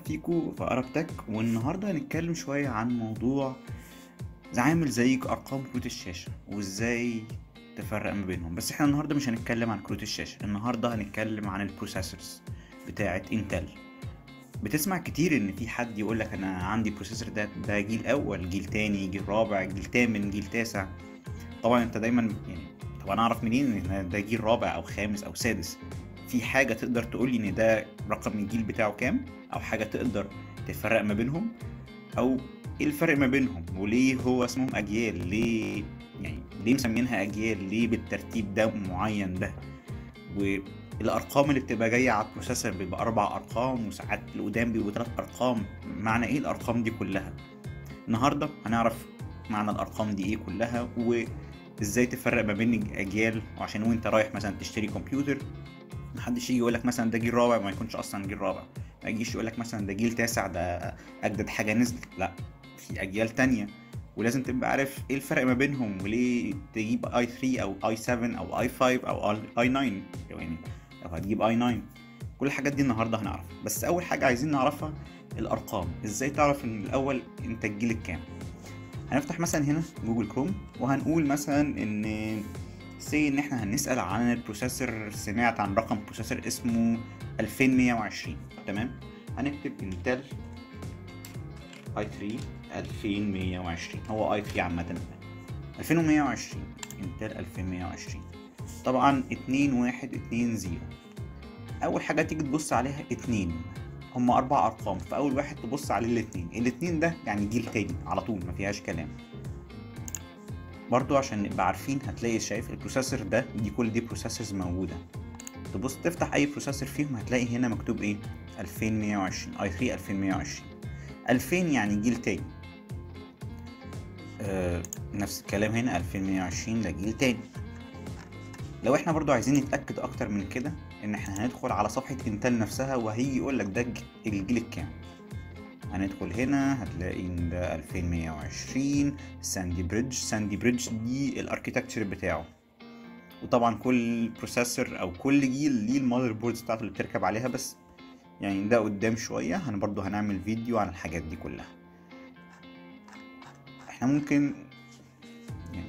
فيكم في أرب تك والنهاردة هنتكلم شوية عن موضوع عامل زي أرقام كروت الشاشة وإزاي تفرق ما بينهم بس احنا النهاردة مش هنتكلم عن كروت الشاشة النهاردة هنتكلم عن البروسيسورز بتاعة انتل بتسمع كتير ان في حد يقولك انا عندي بروسيسور ده ده جيل اول جيل تاني جيل رابع جيل تامن جيل تاسع طبعا انت دايما يعني طب انا اعرف منين ان ده جيل رابع او خامس او سادس في حاجه تقدر تقول لي ان ده رقم الجيل بتاعه كام او حاجه تقدر تفرق ما بينهم او ايه الفرق ما بينهم وليه هو اسمهم اجيال ليه يعني ليه مسمينها اجيال ليه بالترتيب ده معين ده والارقام اللي بتبقى جايه على البروسيسور بيبقى اربع ارقام وساعات القدام بيبقوا ثلاث ارقام معنى ايه الارقام دي كلها النهارده هنعرف معنى الارقام دي ايه كلها وازاي تفرق ما بين الاجيال وعشان وانت رايح مثلا تشتري كمبيوتر محدش يجي يقولك مثلا ده جيل رابع ما يكونش اصلا جيل رابع ما يجيش يقولك مثلا ده جيل تاسع ده اجدد حاجه نزلت لا في اجيال تانية ولازم تبقى عارف ايه الفرق ما بينهم وليه تجيب اي 3 او اي 7 او اي 5 او اي 9 يعني لو هتجيب اي 9 كل الحاجات دي النهارده هنعرفها بس اول حاجه عايزين نعرفها الارقام ازاي تعرف ان الاول انت الجيل الكام هنفتح مثلا هنا جوجل كروم وهنقول مثلا ان سي ان احنا هنسال عن البروسيسور سمعت عن رقم بروسيسور اسمه 2120 تمام هنكتب انتل اي 3 2120 هو اي 3 عامه 2120 انتل 2120 طبعا 2120 اول حاجه تيجي تبص عليها 2 هم اربع ارقام فاول واحد تبص عليه الاثنين الاثنين ده يعني جيل تاني على طول ما فيهاش كلام برضو عشان نبقى عارفين هتلاقي شايف البروسيسور ده دي كل دي بروسيسورز موجودة تبص تفتح اي بروسيسور فيهم هتلاقي هنا مكتوب ايه 2120 اي 3 2120 2000 يعني جيل تاني آه نفس الكلام هنا 2120 ده جيل تاني لو احنا برضو عايزين نتأكد اكتر من كده ان احنا هندخل على صفحة انتل نفسها وهيجي يقولك ده الجيل الكام هندخل هنا هتلاقي ان ده 2120 ساندي بريدج ساندي بريدج دي الاركيتكتشر بتاعه وطبعا كل بروسيسور او كل جيل ليه المذر بوردز بتاعته اللي بتركب عليها بس يعني ده قدام شوية هن برضو هنعمل فيديو عن الحاجات دي كلها احنا ممكن يعني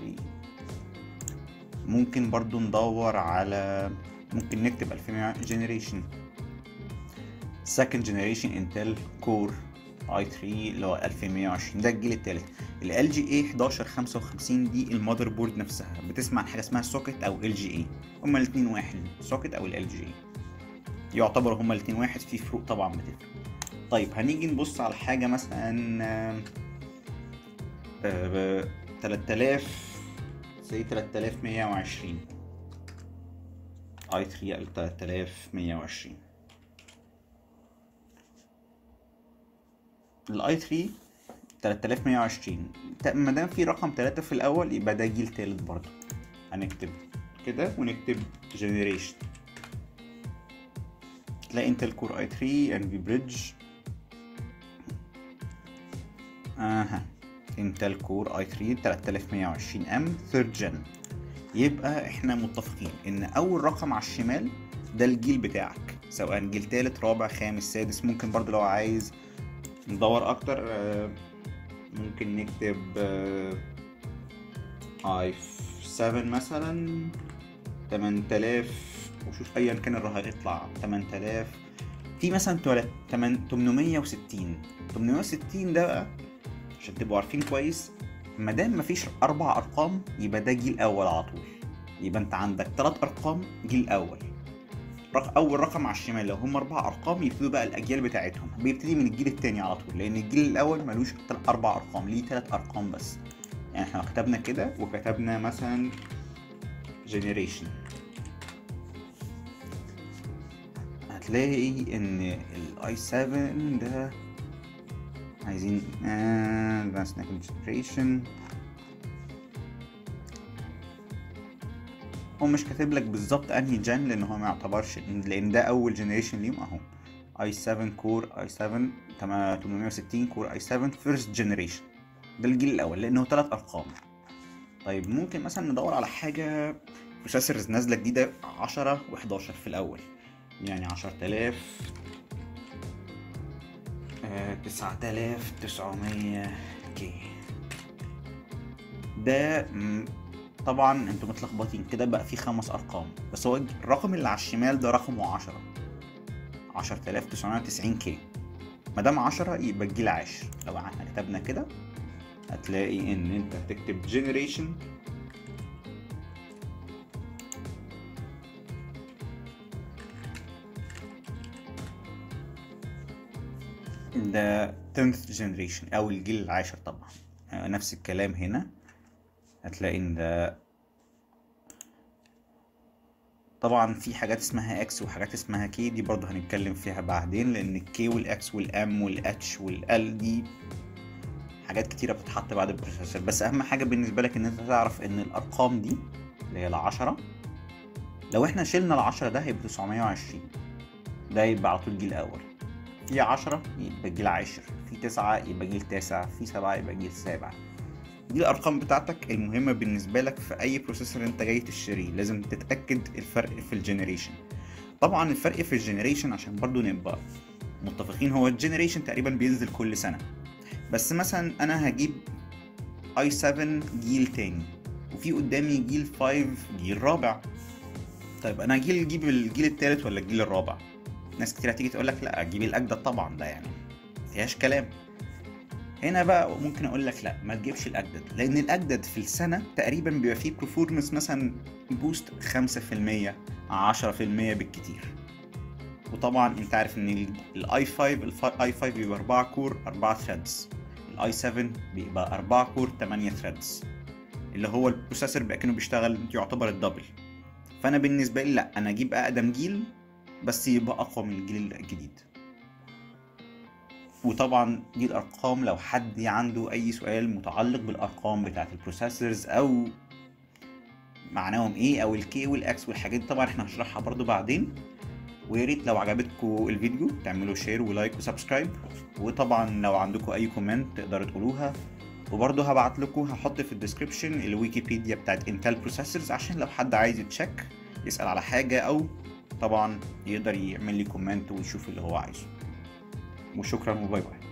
ممكن برضو ندور على ممكن نكتب 2000 جنريشن second generation انتل كور اي 3 اللي هو 2120 ده الجيل الثالث ال جي اي 1155 دي المذر بورد نفسها بتسمع عن حاجه اسمها سوكت او ال جي اي هما الاثنين واحد سوكت او ال جي اي يعتبروا هما الاثنين واحد في فروق طبعا بتفرق طيب هنيجي نبص على حاجه مثلا آه 3000 زي 3120 اي 3 او 3120 الاي 3 3120 ما دام في رقم 3 في الاول يبقى ده جيل تالت برضه هنكتب كده ونكتب جنريشن تلاقي انتل كور اي 3 ان في بريدج اها انتل كور اي 3 3120 ام ثيرد جن يبقى احنا متفقين ان اول رقم على الشمال ده الجيل بتاعك سواء جيل تالت رابع خامس سادس ممكن برضه لو عايز ندور اكتر ممكن نكتب اي 7 مثلا 8000 وشوف ايا كان الرقم هيطلع 8000 في مثلا 860 860 ده بقى عشان تبقوا عارفين كويس ما دام مفيش اربع ارقام يبقى ده جيل اول على طول يبقى انت عندك ثلاث ارقام جيل اول رق... اول رقم على الشمال لو هم اربع ارقام يبتدوا بقى الاجيال بتاعتهم بيبتدي من الجيل التاني على طول لان الجيل الاول ملوش اربع ارقام ليه ثلاث ارقام بس يعني احنا كتبنا كده وكتبنا مثلا جنريشن هتلاقي ان الاي 7 ده عايزين ادفانس جنريشن هو مش كاتب لك بالظبط انهي جن لان هو ما يعتبرش لان ده اول جنريشن ليهم اهو اي 7 كور اي 7 860 كور اي 7 فيرست جنريشن ده الجيل الاول لانه ثلاث ارقام طيب ممكن مثلا ندور على حاجه بروسيسورز نازله جديده 10 و11 في الاول يعني 10000 تسعة آلاف تسعمية كي ده مم، طبعا انتوا متلخبطين كده بقى في خمس ارقام بس هو الرقم اللي على الشمال ده رقمه عشرة عشرة آلاف تسعمية وتسعين كي مادام عشرة يبقى الجيل عاشر لو احنا كتبنا كده هتلاقي ان انت هتكتب generation ده 10th generation او الجيل العاشر طبعا آه، نفس الكلام هنا هتلاقي ان ده طبعا في حاجات اسمها اكس وحاجات اسمها كي دي برضه هنتكلم فيها بعدين لان الكي والاكس والام والاتش والال دي حاجات كتيرة بتتحط بعد البروسيسور بس اهم حاجة بالنسبة لك ان انت تعرف ان الارقام دي اللي هي العشرة لو احنا شلنا العشرة ده هيبقى 920 ده يبقى على طول جيل اول في عشرة يبقى جيل عاشر في تسعة يبقى جيل تاسع في سبعة يبقى جيل سابع دي الارقام بتاعتك المهمة بالنسبة لك في اي بروسيسور انت جاي تشتريه لازم تتأكد الفرق في الجنريشن طبعا الفرق في الجنريشن عشان برضو نبقى متفقين هو الجنريشن تقريبا بينزل كل سنة بس مثلا انا هجيب اي 7 جيل تاني وفي قدامي جيل 5 جيل رابع طيب انا جيل اجيب الجيل التالت ولا الجيل الرابع ناس كتير هتيجي تقول لك لا اجيب الاجدد طبعا ده يعني مفيهاش كلام هنا بقى ممكن اقول لك لا ما تجيبش الاجدد لان الاجدد في السنه تقريبا بيبقى فيه برفورمانس مثلا بوست 5% 10% بالكتير وطبعا انت عارف ان الاي 5 الاي 5 بيبقى 4 كور 4 ثريدز الاي 7 بيبقى 4 كور 8 ثريدز اللي هو البروسيسور بقى كانه بيشتغل يعتبر الدبل فانا بالنسبه لي لا انا اجيب اقدم جيل بس يبقى اقوى من الجيل الجديد وطبعا دي الارقام لو حد عنده اي سؤال متعلق بالارقام بتاعه البروسيسورز او معناهم ايه او الكي والاكس والحاجات دي طبعا احنا هنشرحها برضو بعدين ويا ريت لو عجبتكم الفيديو تعملوا شير ولايك وسبسكرايب وطبعا لو عندكم اي كومنت تقدروا تقولوها وبرضه هبعت لكم هحط في الديسكربشن الويكيبيديا بتاعت انتل بروسيسورز عشان لو حد عايز يتشيك يسأل على حاجة او طبعا يقدر يعمل لي كومنت ويشوف اللي هو عايزه وشكرا وباي باي